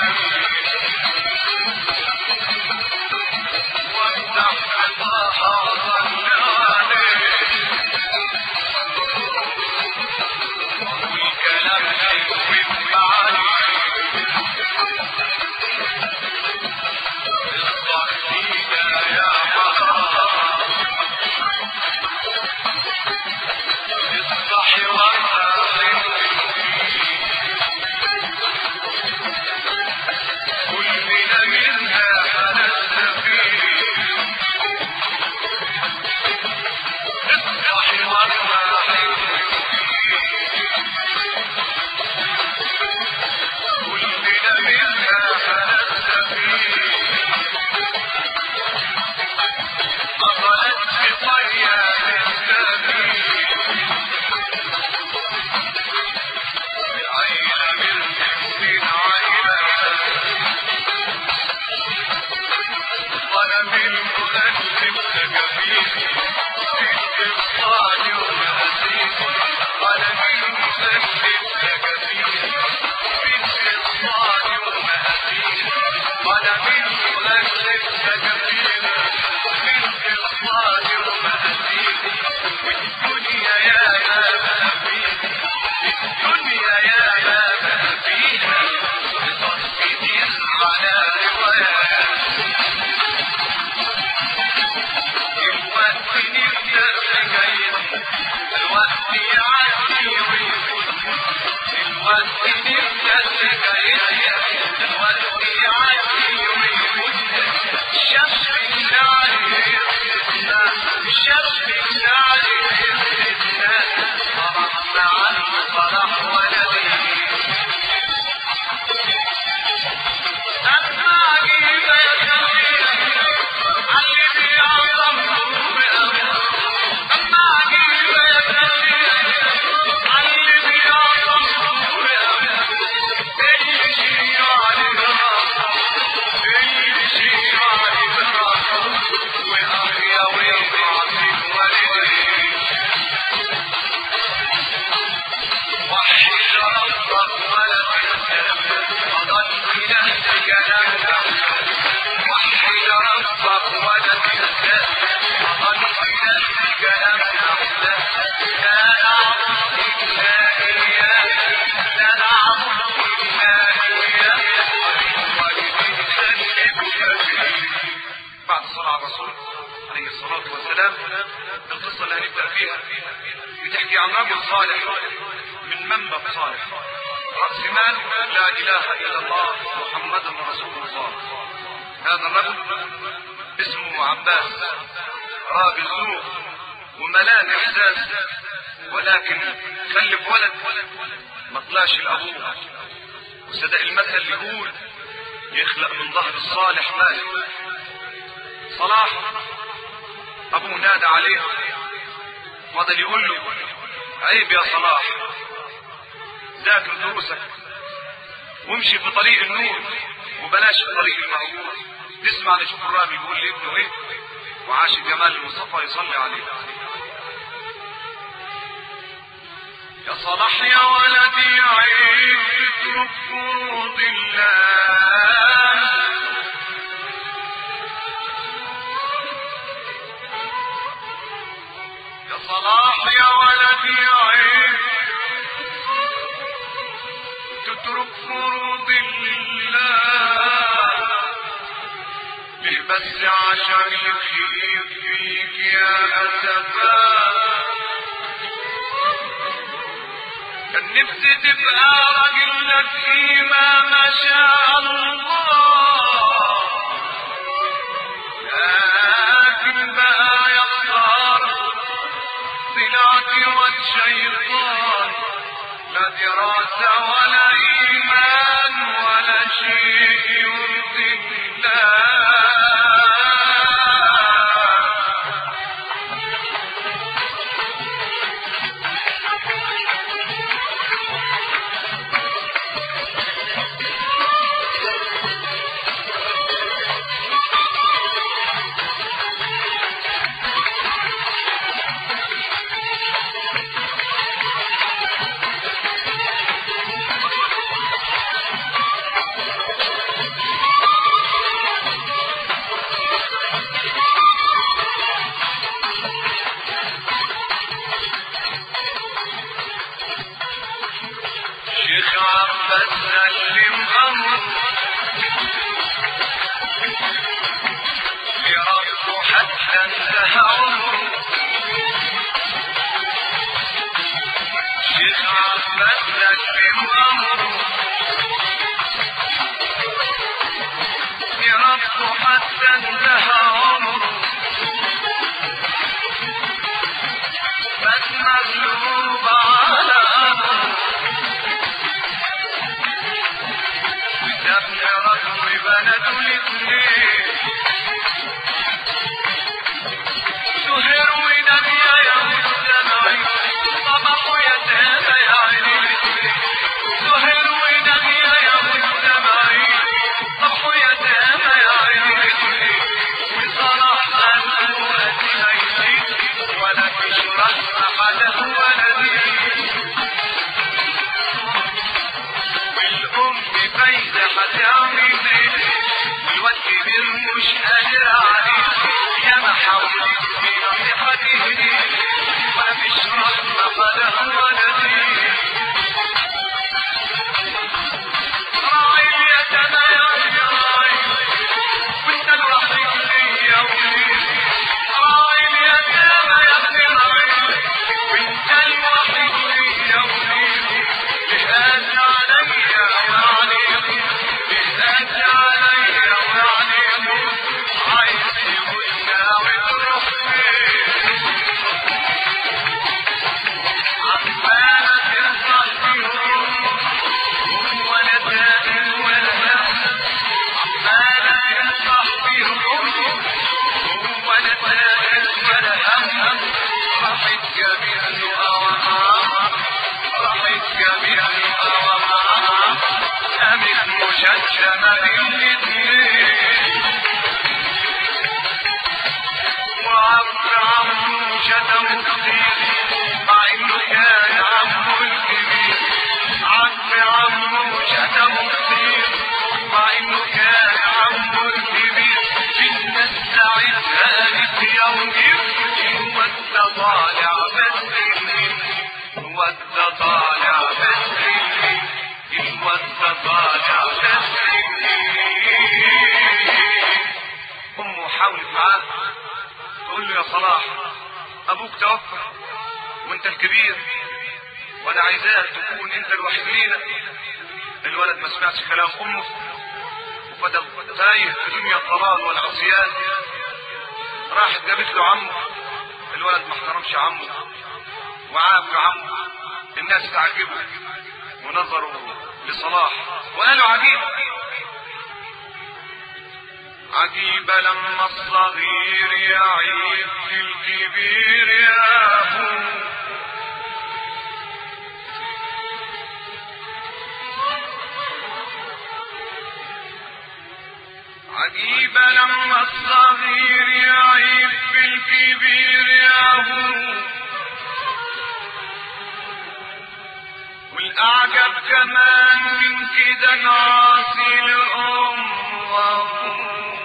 بعد الصلاة على الرسول عليه الصلاة والسلام القصة اللي هنبدأ فيها بتحكي عن رجل صالح من منبع صالح رأس مال لا إله إلا الله محمد رسول الله هذا الرجل اسمه عباس راجل ذوق وملان إحساس ولكن خلف ولد ما طلعش لأبوه وصدق المثل يقول يخلق من ظهر الصالح مال صلاح ابوه نادى عليه فضل يقول له عيب يا صلاح ذاكر دروسك وامشي في طريق النور وبلاش في طريق المهجور تسمع لشوف الرامي بيقول لابنه ايه وعاش جمال المصطفى يصلي عليه يا صلاح يا ولدي عيب اترك فروض الله يا صلاح يا ولدي عيب تترك فروض الله ليه بس عشان يخيف فيك يا أسفا كان نفسي تبقى راجل لك فيما ما شاء الله لكن بقى يا خسارة طلعت واد شيطان لا دراسة ولا إيمان ولا شيء يرضي الله عباس سلم أمر لربه حتى انتهى عمره شيخ عباس سلم أمره لربه حتى انتهى عمره بس مغلوب على أمره وسابني رجل بلده الاثنين سهر ونبي يا مستمعي صباح يتامى يا عيني سهر ونبي يا مستمعي صباح يتامى يا عيني وصلاح قلبه أتيني ولا تشرح أحده ولدي والأم فايدة هتعمل ايه والواد كبير مش قادر عليه يا ما حاولت في نصيحته ولا فيش رحمة فلا ولدي راعي اليتامى يا راعي وانت الوحيد ليا وليه راعي اليتامى يا ابن راعي وانت الوحيد ليا وليه بهاد عليا وعليكم بهاد عليا وعليكم عايز يقولنا وتروح فين عمالة ترفع فيهم ولا دائم ولا هم عمالة ترفع فيهم ولا دائم ولا هم راحت جميع أوامر راحت جميع أوامر قامت مشجمة بالاثنين وعبد عمه شتم كتير مع انه كان عمه الكبير عبد عمه شتم كتير مع انه كان عمه الكبير في الناس ساعتها قالت يوم هو انت طالع بس مني هو انت طالع بس مني هو انت طالع بس مني امه حاولت معاه تقول له يا صلاح ابوك توفى وانت الكبير وانا عايزاك تكون انت الوحيد لينا الولد ما سمعش كلام امه وفضل تايه في دنيا الضلال والعصيان راحت جابت له عمه الولد ما احترمش عمه وعاب عمه الناس تعجبوا ونظروا لصلاح وقالوا عجيب عجيب لما الصغير يعيب في الكبير ياهو عجيب لما الصغير يعيب في الكبير ياهو والأعجب كمان من كده نعاصي الأم وأبوه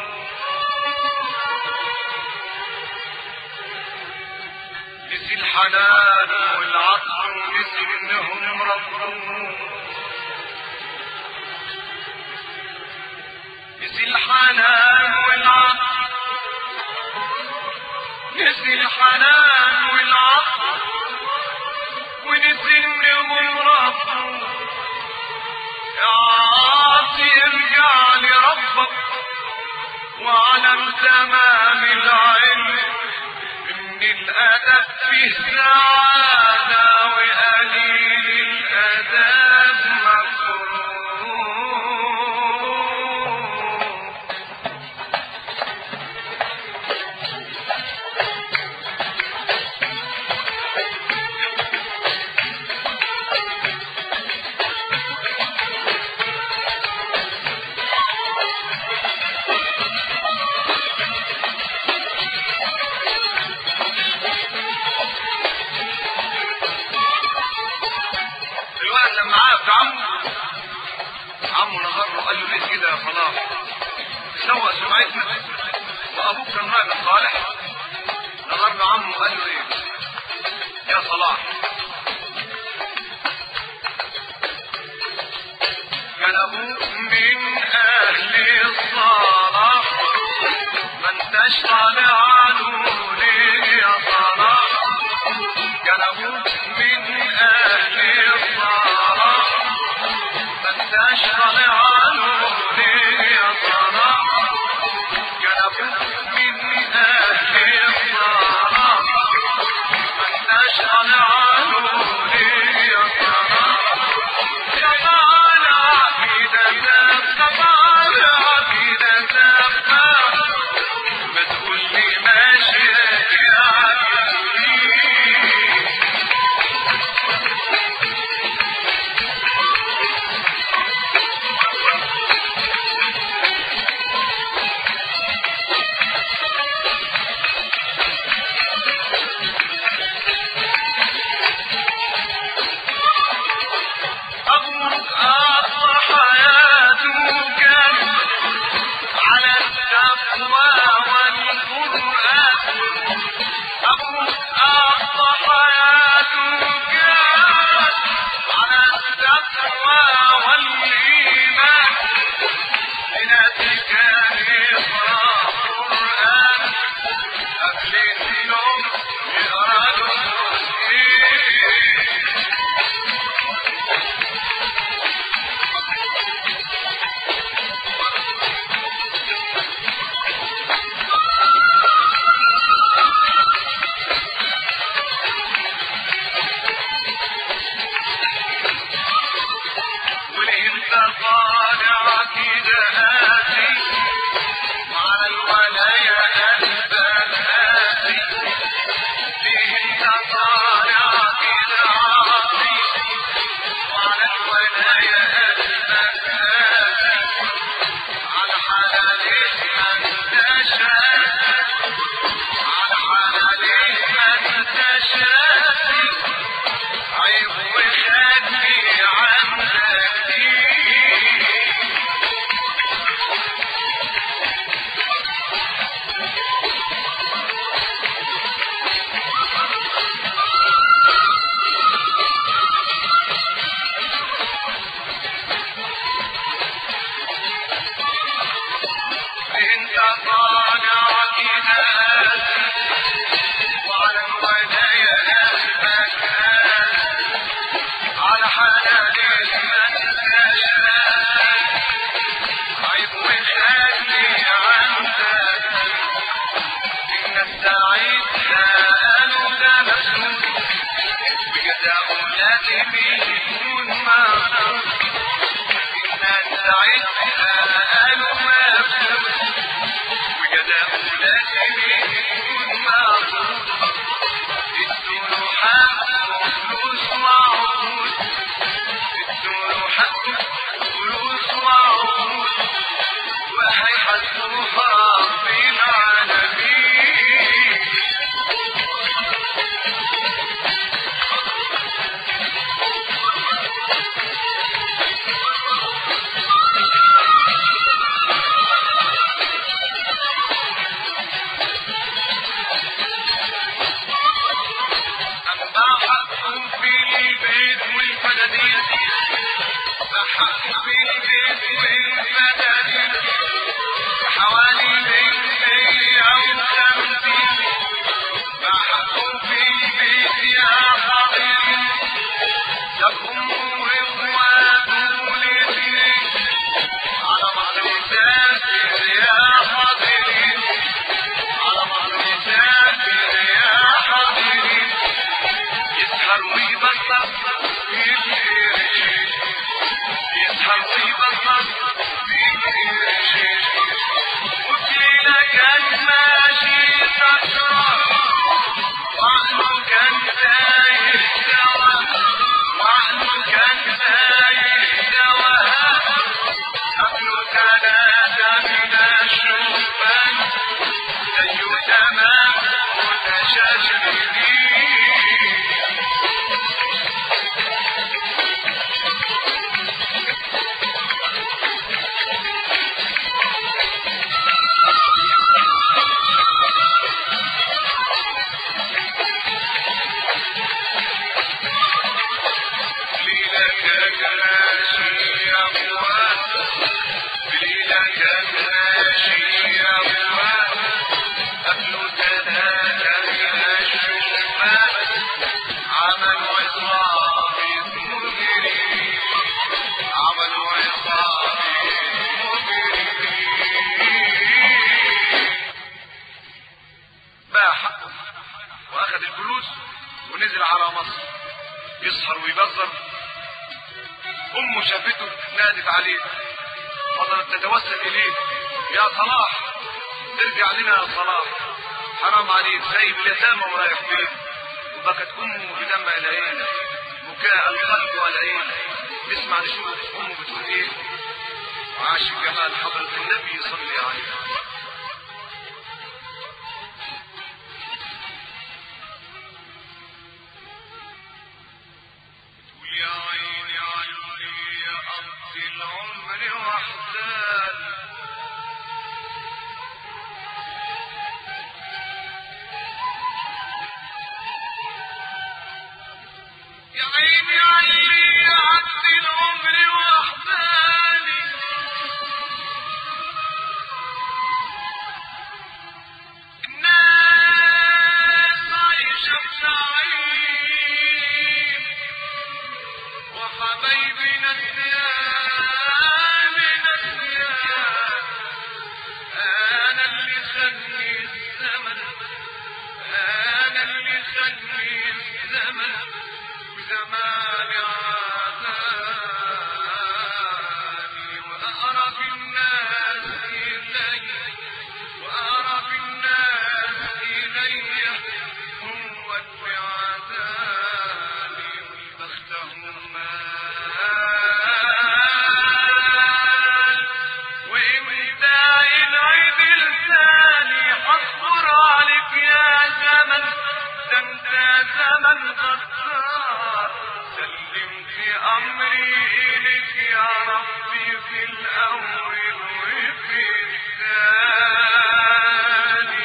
نسي الحنان والعطف ونسي انهم ربوه نسي الحنان والعطف نسي الحنان والعطف ونسي انهم ربوه يا عاصي ارجع لربك واعلم تمام العلم ان الادب فيه سعاده وقليل الادب مكروه الولد لما عرف عمه عمه نظر له قال له ليه كده يا صلاح سوى سمعتنا وابوك كان راجل صالح نظر له عمه قال له ايه يا صلاح كان ابوك من اهل الصلاح ما انتش طالع عنه ليه يا صلاح كان ابوك من اهل الصلاح ما انتش طالع عنه ليه يا صلاح كان ابوك من اهل الصلاح ما انتش طالع عنه ليه يا صلاح يا طالع كده دفة طالع كده دفة ما تقول لي ماشي يا عبدي أبوك أقصى حياته كان على التقوى والقرآن أبوك أقصى حياته كان على التقوى والإيمان لناس كان يقرأ قرآن قبل اليوم يقرأ له إيه والانت طالع كده هاتي وعلى الولاية قلبك هاتي ليه انت طالع كده عاطي وعلى الولاية قلبك هاتي على حلالك ما انتش هاتي على حلالك ما انتش هاتي عيب وخدني عنك دي انت طالع كده وعلى الولاية قلبك على حلالك ما انتش عيب وخلي عندك الناس ساعتها قالوا ده مسؤول بجزاء لازم يكون معقول الناس ساعتها قالوا مسؤول بجزاء لازم يكون معقول ادوا له حقه فلوس وعقود ادوا له حقه فلوس وعقود وهيحاسبوها رب العالمين أما حقهم في البيت والفدادين فحق في البيت والفدادين حوالي بين مية وخمسين فحقهم في البيت يا حبيبي لكم وإخواته الاثنين على بعض مسافر يا حبيبي على بعض مسافر يا حبيبي يسهر ويبصر في القرشين يسهر ويبصر في القرشين وفينا كان ماشي سكران وعقله كان تايه سوا وعقله كان تايه سوا قبله ثلاثة من الشبان زيه تمام متشاشرين فضلت تتوسل اليه يا صلاح ارجع لنا يا صلاح حرام عليك سايب اليتامى ورايح فين وبكت امه بدمع العين بكاء القلب والعين نسمع نشوف امه بتقول ايه وعاش في جمال حضرة النبي صلى عليه تقول يا عيني علي يا أقضي العمر وحداني يا عيني علي يا أقضي العمر وحداني الناس عايشة بنعيم وحبايبنا الديان الديان انا اللي خلني الزمن انا اللي خلني الزمن وزمان عذاني واقرب الناس الي واقرب الناس الي هو اللي عذاني والبختهم مال وانت العيد الثاني حصبر عليك يا زمن ده انت زمن غدار سلمت امري اليك يا ربي في الاول وفي الثاني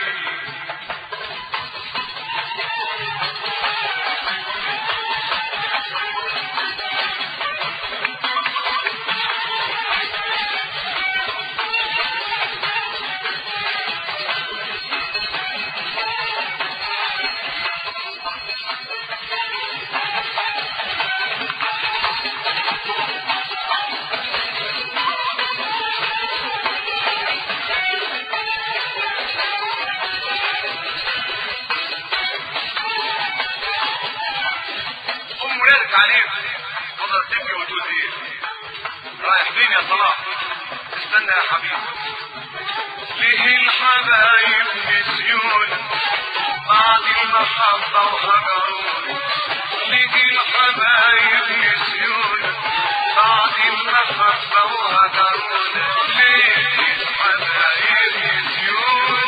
ام ولادك عليك تفضل تبكي وتقول ايه رايح فين يا صلاح استنى يا حبيبي ليه الحبايب نسيون بعد المحبة وهجرون ليه الحبايب نسيون بعد المحبة وهجرون ليه الحبايب نسيون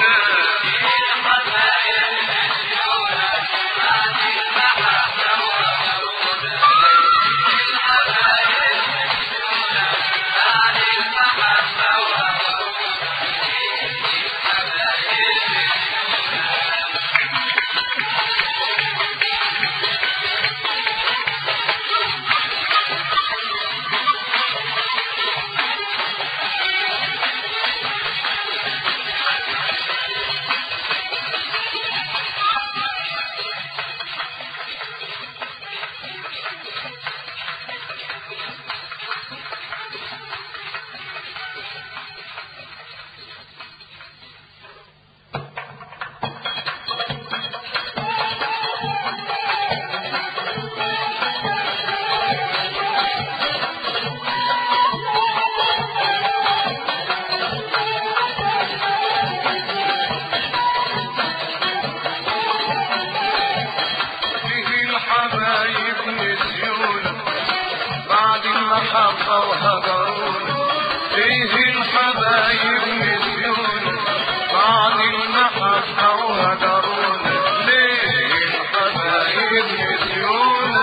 فيه الحبايب نسيون بعد المحبة وهجرون فيه الحبايب نسيون بعد المحبة وهجرون ليه الحبايب نسيون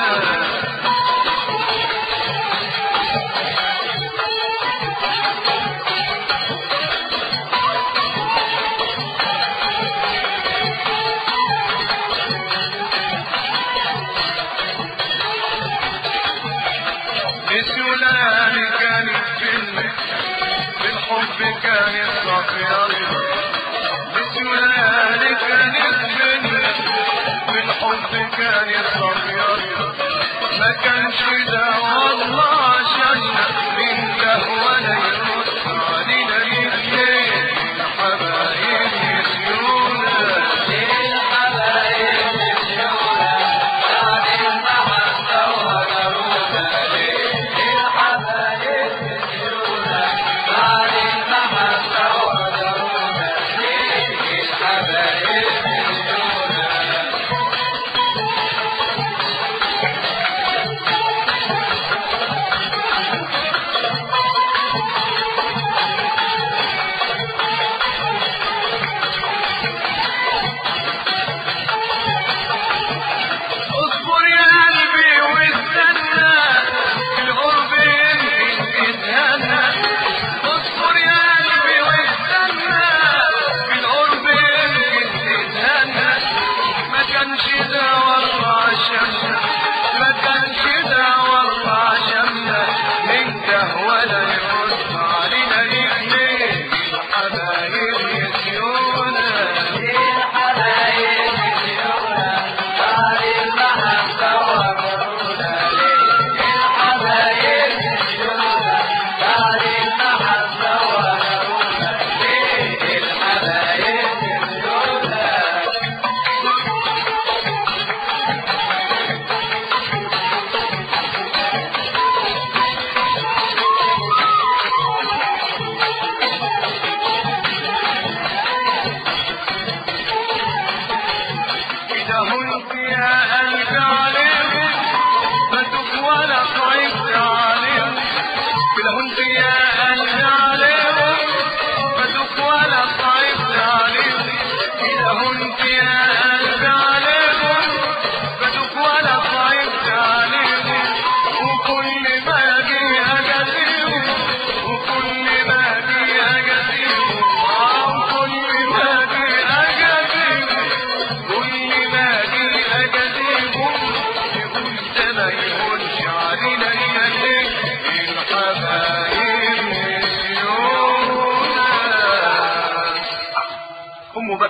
نسيوناني كانت جنة بالحب كانت صافية نسيوناني كانت جنة بالحب كانت صافية ما كانش ده والله جنة من ده ولا يرد علينا الاثنين الحبايب نسيونا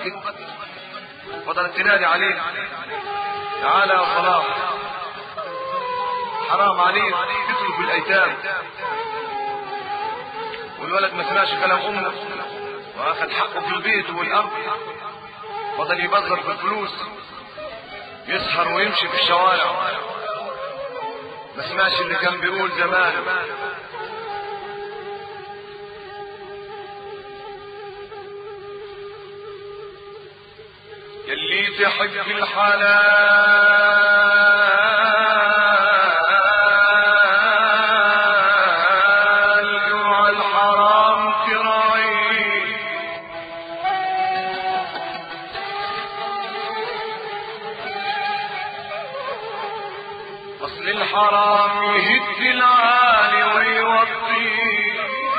بكت فضلت تنادي عليه تعالى يا صلاح حرام عليك تترك الايتام والولد ما سمعش كلام امه واخد حقه في البيت والارض فضل يبذر في الفلوس يسهر ويمشي في الشوارع ما سمعش اللي كان بيقول زمان يلي تحب الحلال اوعى الحرام تراعيه اصل الحرام يهد العالي ويوطيه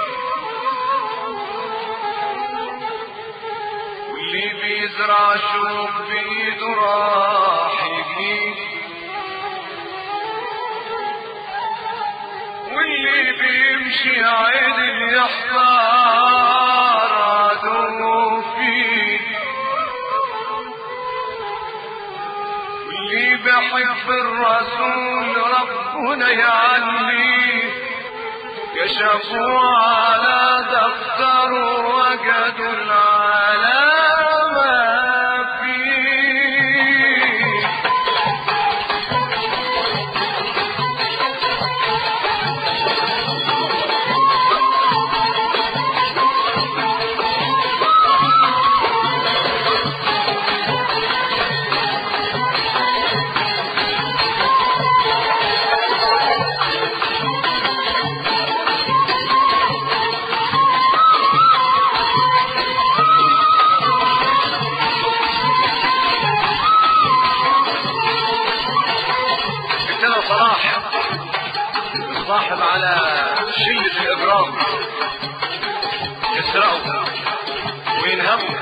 واللي بيزرع شوك بايده راح يجنيه واللي بيمشي عدل يحتار عدو فيه واللي بحب الرسول ربنا يعليه كشفوا على دفتر وجدوا العلامة فيه ابتدى صلاح صاحب على شلة الإبرام يسرقوا وينهبوا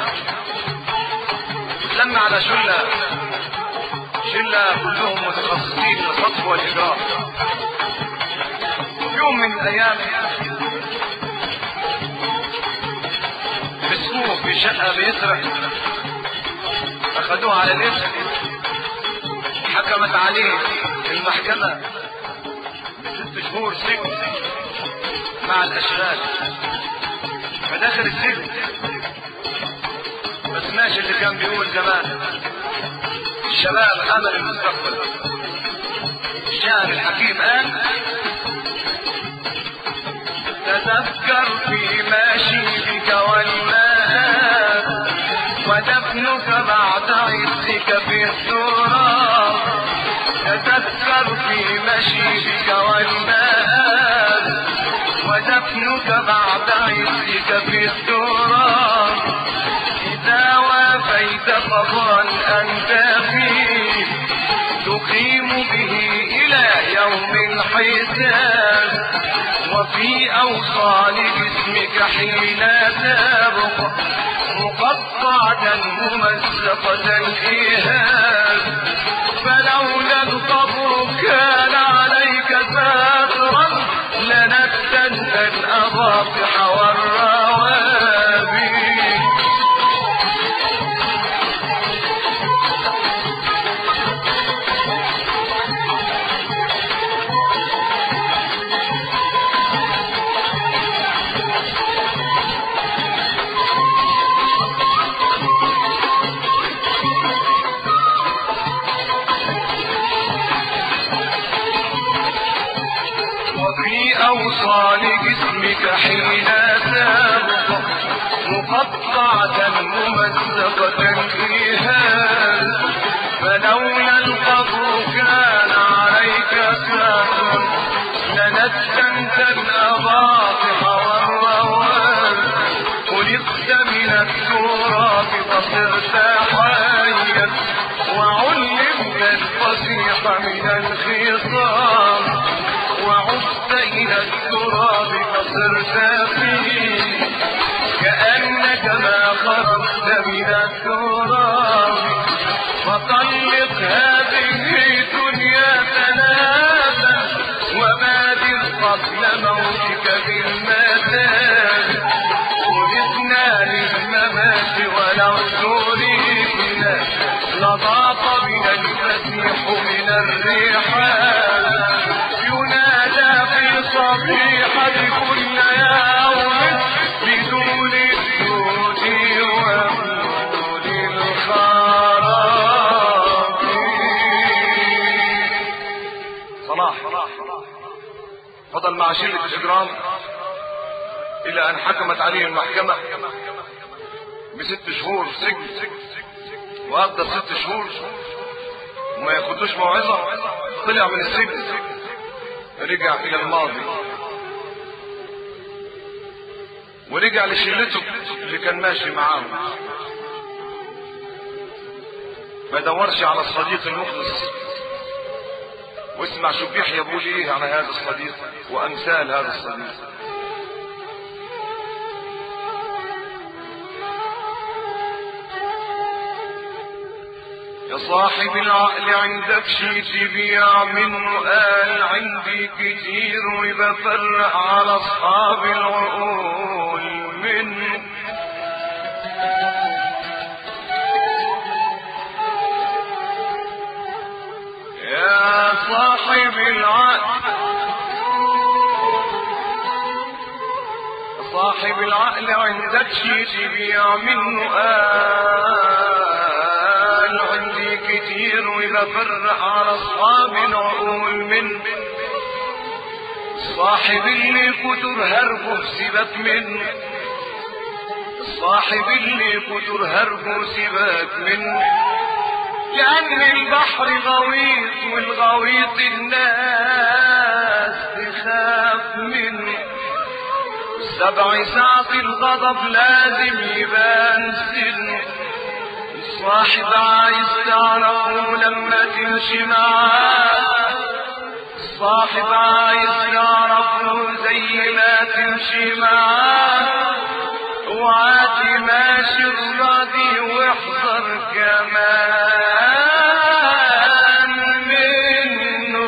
لما على شلة شلة كلهم متخصصين في الخطف والإجرام يوم من الأيام مسكوه في شقة بيسرق أخذوه على الإبس حكمت عليه المحكمة ست شهور سجن مع الأشغال فدخل السجن ما سمعش اللي كان بيقول زمان الشباب أمل المستقبل الشاعر الحكيم قال تذكر في ماشيك والماء ودفنك بعد عزك في التراب تذكر في مشيبك والماء ودفنك بعد عزك في التراب إذا وافيت قبرا أنت فيه تقيم به إلى يوم الحساب وفي أوصال جسمك حين تبقى مقطعة ممزقة الإيهاب فلولا القبر كان عليك ساترا لنكتنت الأضاطح والروابي وفي أوصال جسمك حين تبقى مقطعة ممزقة إيهاب فلولا القبر كان عليك ساس لنسكنت الأباطح والرواب خلقت من التراب فصرت حيا وعلمت الفصيح من الخصام وعدت إلى التراب فصرت فيه كأنك ما خرجت من التراب فطلق هذه الدنيا ثلاثا وبادر قبل موتك بالمثال خلقنا للممات والعذور يصيح من الريحان ينادى في صبيحة كل يوم بدون الجود وبدون الخراب صلاح فضل مع شلة الإجرام إلى أن حكمت عليه المحكمة بست شهور سجن وقضى ست شهور وما ياخدوش موعظة طلع من السجن رجع إلى الماضي ورجع لشلته اللي كان ماشي معاهم ما دورش على الصديق المخلص واسمع شو بيحيى بيقول ايه على هذا الصديق وامثال هذا الصديق يا صاحب العقل عندك شي تبيع منه قال عندي كتير وبفرق على اصحاب العقول منه يا صاحب العقل صاحب العقل عندك شي تبيع منه قال عندي كتير وإذا فرق على أصحاب العقول من صاحب اللي كتر هربه سيبك منه صاحب اللي كتر هربه سيبك منه لأن البحر غويط والغويط الناس تخاف منه سبع ساعة الغضب لازم يبان سنه الصاحب عايز تعرفه لما تمشي معاه الصاحب عايز تعرفه زي ما تمشي معاه اوعى ماشي الراضي واحذر كمان منه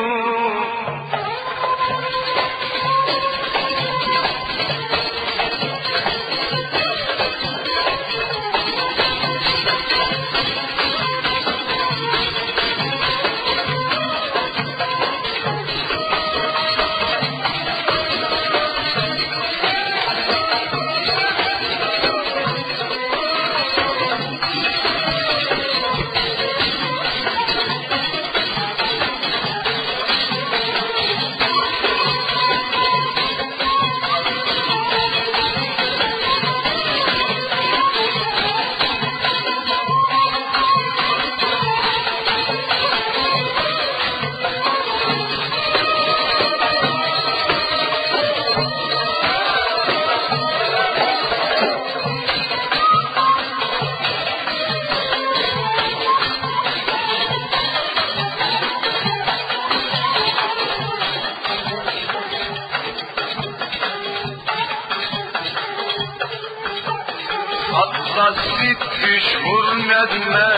قضى ست شهور ندمان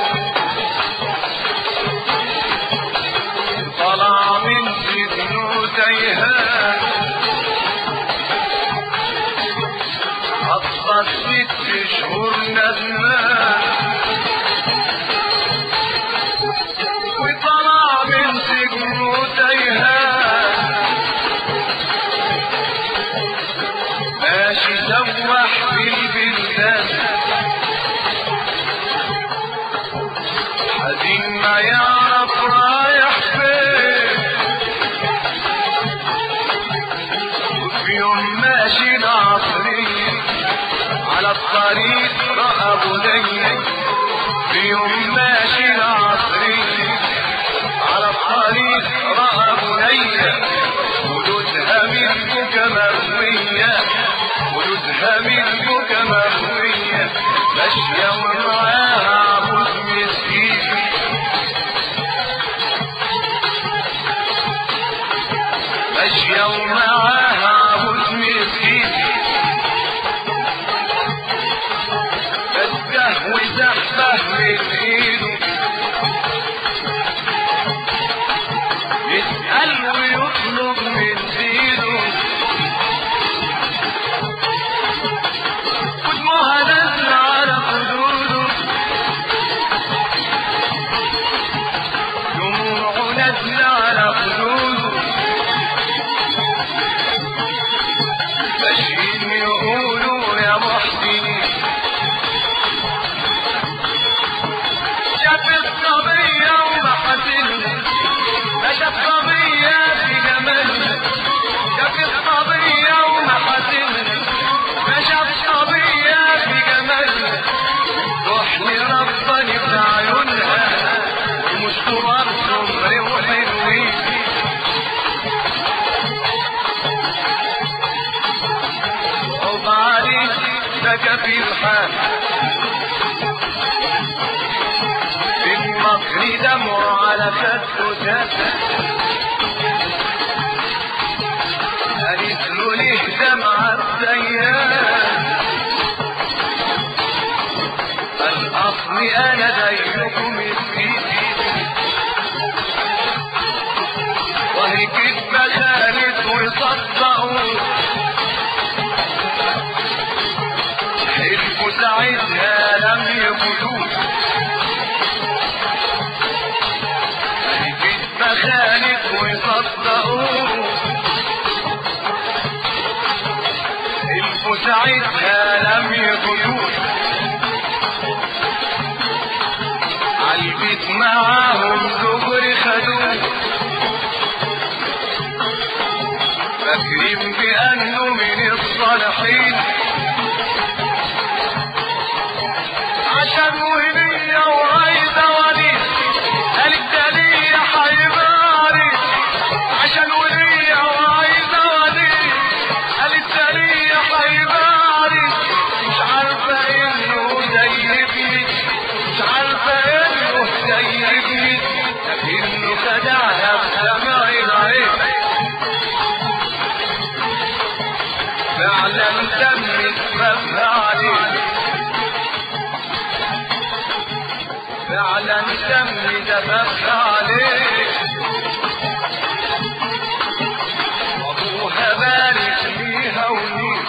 طلع من سجنه تيهان قضى ست شهور ندمان وطلع من سجنه تيهان ماشي سوح في البلدان حزين ما يعرف رايح فين وفي يوم ماشي العصري على الطريق رأى بني في يوم ماشي العصري على الطريق رأى بني ولدها منك مروية ولدها منك مروية ماشية ومعاها عبود مسكين ماشية ومعاها عبود مسكين بده وزحفه من ايده يسأل ويطلب من زيده ودموعها نازلة على خدوده بكى في الحال في المكر دمع على خده سال قالت له ليه دمع السيال الأصل أنا زيكم السيد وهي كدبة خالد ويصدقوا حلفوا ساعتها لم يقولوا وهي كدبة خالد ويصدقوا حلفوا ساعتها لم يقولوا عالبيت معاهم دغري خدوه فاكرين بأنه من الصالحين عشان وهدية وعايزة وليد قالت ده ليا حيباري عشان وليا وعايزة وليد قالت ده ليا حيباري مش عارفة انه زي ابني مش عارفة انه زي ابني لكنه خدعها بسمع العين فعلا تمت فهم عليه فعلا تمت فهم عليه وابوها بارك ليها ونيل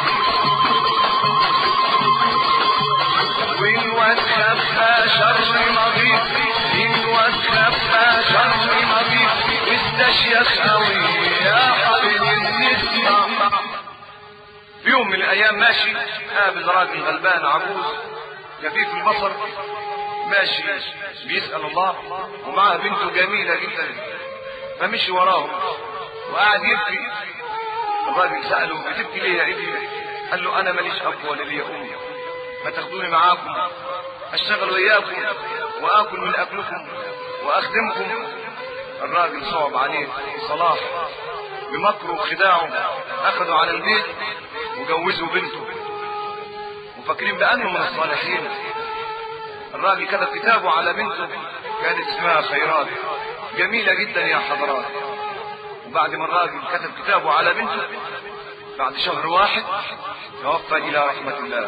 وين واتخفى شر مضيف وين واتخفى شر مضيف واستشيخ قوي يا حبيبي نسمع في يوم من الايام ماشي قابل راجل غلبان عجوز كفيف البصر ماشي بيسأل الله ومعها بنته جميلة جدا فمشي وراهم وقعد يبكي الراجل سأله بتبكي ليه يا ابني قال له انا ماليش اب ولا ليا ام ما تاخدوني معاكم اشتغل وياكم واكل من اكلكم واخدمكم الراجل صعب عليه صلاح بمكره وخداعه اخذوا على البيت وجوزوا بنته وفاكرين بانه من الصالحين الراجل كتب كتابه على بنته كانت اسمها خيرات جميلة جدا يا حضرات وبعد ما الراجل كتب كتابه على بنته بعد شهر واحد توفى إلى رحمة الله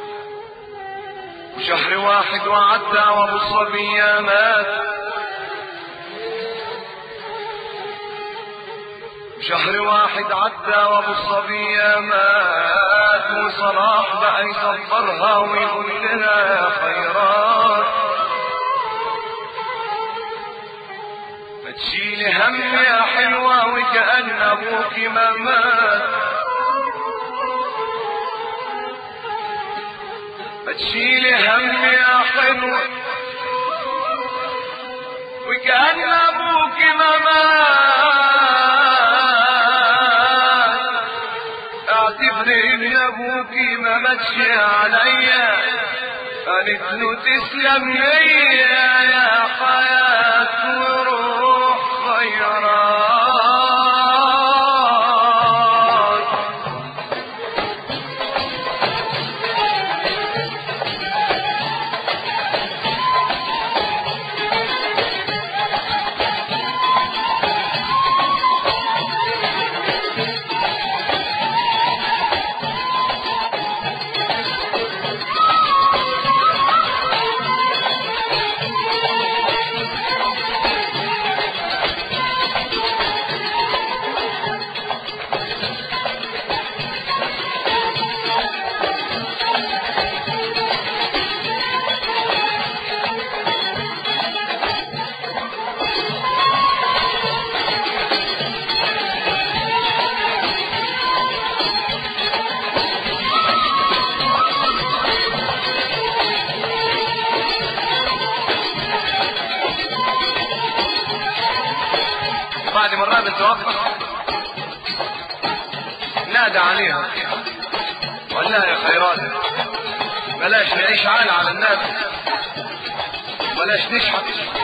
وشهر واحد وعدى وابو الصبية مات شهر واحد عدى وابو الصبية مات وصلاح بقى يصبرها ويقول لها يا خيرات ما تشيلي هم يا حلوة وكأن أبوك ما مات ما تشيلي هم يا حلوة وكأن أبوك ما مات اعتبري ان ابوك ما ماتش عليا قالت له تسلم ليا يا حياة وروح خيرات بعد ما الراجل توفى نادى عليها وقال لها يا خيرات بلاش نعيش عالة على الناس بلاش نشحت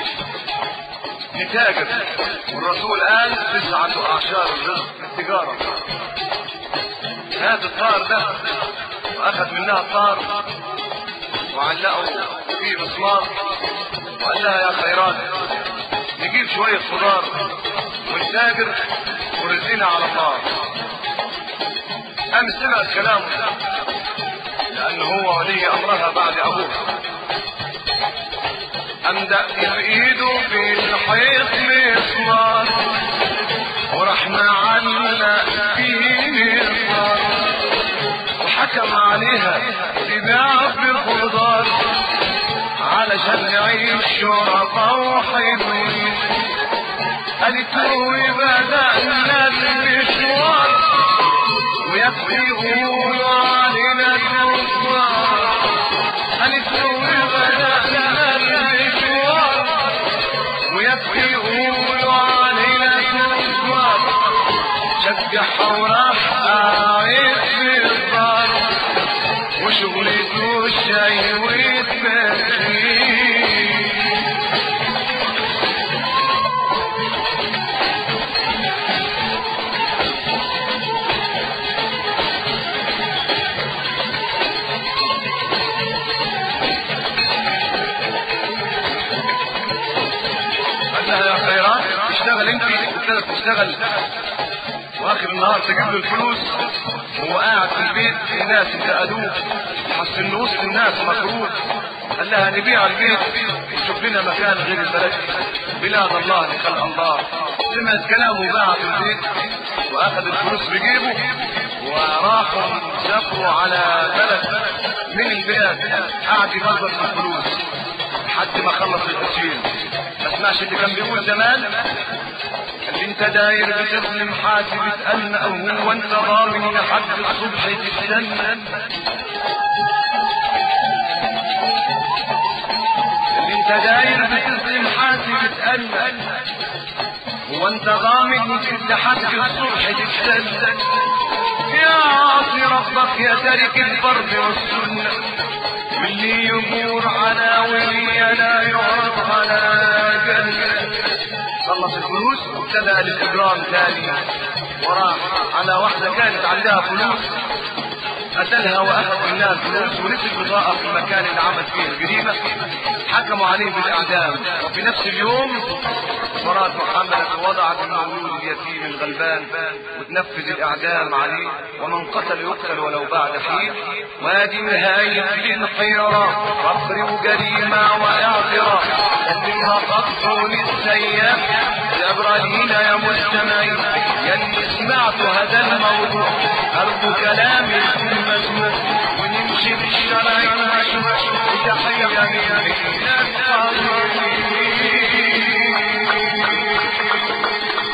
نتاجر والرسول قال تسعة أعشار الرزق في التجارة هات الطار ده واخذ منها الطار وعلقه في مسمار وقال لها يا خيرات نجيب شوية خضار ونتاجر ورزقنا على الله قام سمع كلامه لأنه هو ولي أمرها بعد أبوها قام دق بإيده في الحيط مسمار وراح معلق فيه النار وحكم عليها تباع بخضار علشان نعيش شرفاء وحلوين قالت له بدأنا المشوار ويكفي يقولوا علينا كفار قالت له بدأنا المشوار ويكفي يقولوا علينا كفار شجعها وراح قاعد في الدار وشغلته الشاي والتدخين قال لها يا خيرات تشتغل انت قلت لها تشتغل واخر النهار تجيب له الفلوس وهو قاعد في البيت الناس انتقدوه حس ان وسط الناس مكروه قال لها نبيع البيت ونشوف لنا مكان غير البلد بلاد الله لخلق الله سمعت كلامه باع في البيت واخذ الفلوس بجيبه وراحوا سافروا على بلد من البلاد قعد يفضل في الفلوس لحد ما خلص التسجيل ما سمعش اللي كان بيقول زمان اللي انت داير بتظلم حد بتأن او هو انت ضامن لحد الصبح تستنى اللي انت داير بتظلم حد بتأن هو انت ضامن لحد الصبح تستنى يا عاصي ربك يا تارك الفرض والسنة واللي يمور على ولي لا يعرض على جنة خلص الفلوس وابتدى للإجرام تاني وراح على واحدة كانت عندها فلوس قتلها واخذ منها الفلوس ونسي البطاقة في المكان اللي عمل فيه الجريمة حكموا عليه بالإعدام وفي نفس اليوم مراته حملت ووضعت المولود اليتيم الغلبان وتنفذ الإعدام عليه ومن قتل يقتل ولو بعد حين وادي نهاية الانحراف فقر وجريمة واعتراف لكنها قطع للسيئة الأبرالين يا مستمعين يلي سمعت هذا الموضوع أرجو كلامي يكون مسموع ونمشي بالشرع المشروع بتحية من